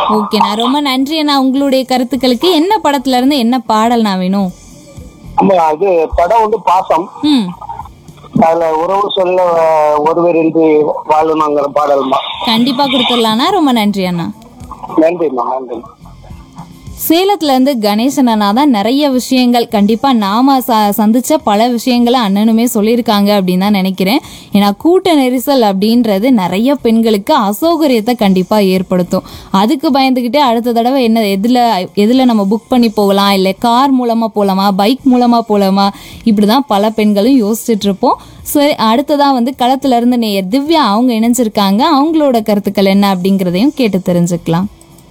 ஓகேண்ணா ரொம்ப நன்றி அண்ணா உங்களுடைய கருத்துக்களுக்கு என்ன படத்துல இருந்து என்ன பாடல்ண்ணா வேணும் ஆமா அது படம் வந்து பாசம் ம் அதுல உறவு சொல்ல அஹ், ஒருவர் இன்றி வாழணுங்கிற பாடல்மா கண்டிப்பா கொடுத்துடலாண்ணா ரொம்ப நன்றி அண்ணா நன்றிம்மா நன்றி சேலத்துல இருந்து கணேசன் அண்ணா தான் நிறைய விஷயங்கள் கண்டிப்பா நாம ச- சந்திச்ச பல விஷயங்களை அண்ணனுமே சொல்லியிருக்காங்க அப்படின்னு தான் நினைக்கிறேன் ஏன்னா கூட்ட நெரிசல் அப்படின்றது நிறைய பெண்களுக்கு அசௌகரியத்தை கண்டிப்பா ஏற்படுத்தும் அதுக்கு பயந்துக்கிட்டே அடுத்த தடவை என்ன எதுல எதுல நம்ம புக் பண்ணி போகலாம் இல்லை கார் மூலமா போகலாமா பைக் மூலமா போகலாமா இப்படிதான் பல பெண்களும் யோசிச்சுட்டு இருப்போம் சரி அடுத்ததான் வந்து களத்துல இருந்து நேயர் திவ்யா அவங்க இணைஞ்சிருக்காங்க அவங்களோட கருத்துக்கள் என்ன அப்படிங்கிறதையும் கேட்டு தெரிஞ்சுக்கலாம்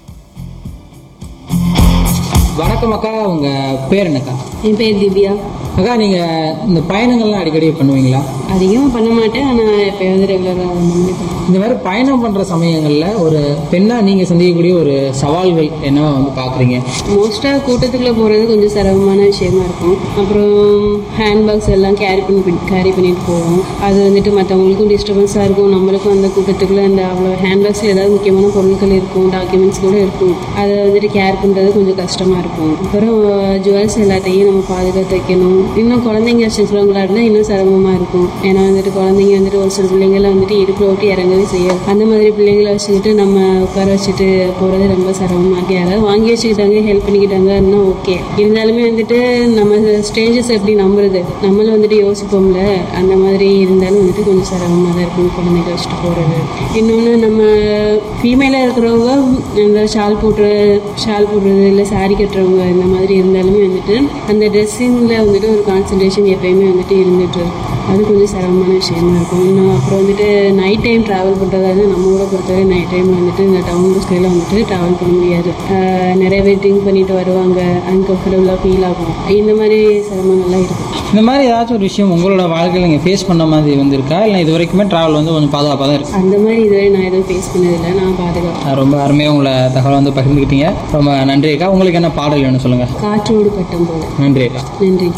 வணக்கம் அக்கா உங்க பேர் என்னக்கா என் பேர் திவ்யா அக்கா நீங்க இந்த பயணங்கள்லாம் அடிக்கடி பண்ணுவீங்களா அதிகமாக பண்ண மாட்டேன் ஆனால் இப்போ வந்து ரெகுலராக பண்ணி பண்ணுவேன் இந்த மாதிரி பயணம் பண்ற சமயங்கள்ல ஒரு பெண்ணா நீங்க சந்திக்கக்கூடிய ஒரு சவால்கள் என்னவா வந்து பாக்குறீங்க மோஸ்ட்டாக கூட்டத்துக்குள்ளே போகிறது கொஞ்சம் சிரமமான விஷயமா இருக்கும் அப்புறம் ஹேண்ட்பேக்ஸ் எல்லாம் கேரி பண்ணி கேரி பண்ணிட்டு போவோம் அது வந்துட்டு மற்றவங்களுக்கும் டிஸ்டர்பன்ஸாக இருக்கும் நம்மளுக்கும் அந்த கூட்டத்துக்குள்ளே அந்த அவ்வளோ ஹேண்ட்பேக்ஸில் ஏதாவது முக்கியமான பொருட்கள் இருக்கும் டாக்குமெண்ட்ஸ் கூட இருக்கும் அதை வந்துட்டு கேர் பண்ணுறது கொஞ்சம் கஷ்டமாக இருக்கும் அப்புறம் ஜுவல்ஸ் எல்லாத்தையும் நம்ம பாதுகாத்து வைக்கணும் இன்னும் குழந்தைங்க வச்சுருக்கிறவங்களா இருந்தால் இன்னும் சிரமமாக இருக்கும் ஏன்னா வந்துட்டு குழந்தைங்க வந்துட்டு ஒரு சில பிள்ளைங்களை வந்துட்டு இடுப்பில் விட்டு இறங்கவே செய்யாது அந்த மாதிரி பிள்ளைங்களை வச்சுக்கிட்டு நம்ம உட்கார வச்சுட்டு போகிறது ரொம்ப சிரமமாக இருக்கு யாராவது வாங்கி வச்சுக்கிட்டாங்க ஹெல்ப் பண்ணிக்கிட்டாங்கன்னா ஓகே இருந்தாலுமே வந்துட்டு நம்ம ஸ்டேஜஸ் எப்படி நம்புறது நம்மளும் வந்துட்டு யோசிப்போம்ல அந்த மாதிரி இருந்தாலும் வந்துட்டு கொஞ்சம் சிரமமாக தான் இருக்கும் குழந்தைங்க வச்சுட்டு போகிறது இன்னொன்று நம்ம ஃபீமேலாக இருக்கிறவங்க இந்த ஷால் போட்டு ஷால் போடுறது இல்லை saree கட்டுறவங்க இந்த மாதிரி இருந்தாலுமே வந்துட்டு அந்த ட்ரெஸ்ஸிங்கில் வந்துட்டு ஒரு கான்சன்ட்ரேஷன் எப்பயுமே வந்துட்டு இருந்துட்டு இருக்கும் அது கொஞ்சம் சிரமமான விஷயமா இருக்கும் இன்னும் அப்புறம் வந்துட்டு நைட் டைம் ட்ராவல் பண்ணுறதா இருந்தால் நம்ம ஊரை பொறுத்தவரை நைட் டைம் வந்துட்டு இந்த டவுன் பஸ்ஸில் வந்துட்டு ட்ராவல் பண்ண முடியாது ஆஹ் நிறைய பேர் ட்ரிங்க் பண்ணிட்டு வருவாங்க அன்கம்ஃபர்டபுளாக ஃபீல் ஆகும் இந்த மாதிரி சிரமங்கள்லாம் இருக்கும் இந்த மாதிரி ஏதாச்சும் ஒரு விஷயம் உங்களோட வாழ்க்கையில் நீங்க ஃபேஸ் பண்ண மாதிரி வந்திருக்கா இல்லை இது வரைக்குமே டிராவல் வந்து கொஞ்சம் பாதுகாப்பாக தான் இருக்கு அந்த மாதிரி இதுவரை நான் எதுவும் ஃபேஸ் பண்ணதில்லை நான் பாதுகாப்பு ரொம்ப அருமையாக உங்களை தகவல் வந்து பகிர்ந்துக்கிட்டீங்க ரொம்ப நன்றி அக்கா உங்களுக்கு என்ன பாடல் வேணும் சொல்லுங்க காற்றோடு பட்டம் போல நன்றி அக்கா நன்றி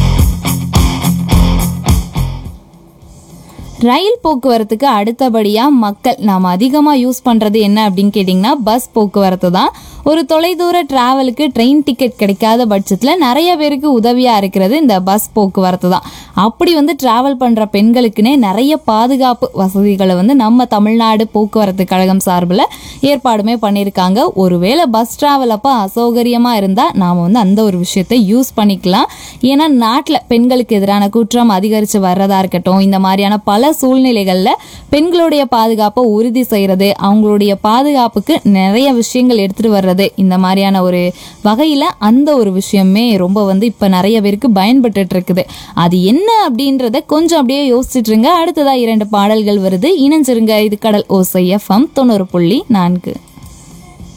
ரயில் போக்குவரத்துக்கு அடுத்தபடியா மக்கள் நாம் அதிகமாக யூஸ் பண்றது என்ன அப்படின்னு கேட்டிங்கன்னா பஸ் போக்குவரத்து தான் ஒரு தொலைதூர டிராவலுக்கு ட்ரெயின் டிக்கெட் கிடைக்காத பட்சத்தில் நிறைய பேருக்கு உதவியாக இருக்கிறது இந்த பஸ் போக்குவரத்து தான் அப்படி வந்து டிராவல் பண்ணுற பெண்களுக்குன்னே நிறைய பாதுகாப்பு வசதிகளை வந்து நம்ம தமிழ்நாடு போக்குவரத்து கழகம் சார்பில் ஏற்பாடுமே பண்ணியிருக்காங்க ஒருவேளை பஸ் டிராவல் அப்போ அசௌகரியமாக இருந்தால் நாம் வந்து அந்த ஒரு விஷயத்தை யூஸ் பண்ணிக்கலாம் ஏன்னா நாட்டில் பெண்களுக்கு எதிரான குற்றம் அதிகரித்து வர்றதா இருக்கட்டும் இந்த மாதிரியான பல சூழ்நிலைகளில் பெண்களுடைய பாதுகாப்பை உறுதி செய்கிறது அவங்களுடைய பாதுகாப்புக்கு நிறைய விஷயங்கள் எடுத்துகிட்டு வர்றது இந்த மாதிரியான ஒரு வகையில் அந்த ஒரு விஷயமே ரொம்ப வந்து இப்போ நிறைய பேருக்கு பயன்பட்டுட்டு இருக்குது அது என்ன அப்படின்றத கொஞ்சம் அப்படியே யோசிச்சுட்டு இருங்க அடுத்ததா இரண்டு பாடல்கள் வருது இணைஞ்சிருங்க இது கடல் ஓசை எஃப்எம் தொண்ணூறு புள்ளி நான்கு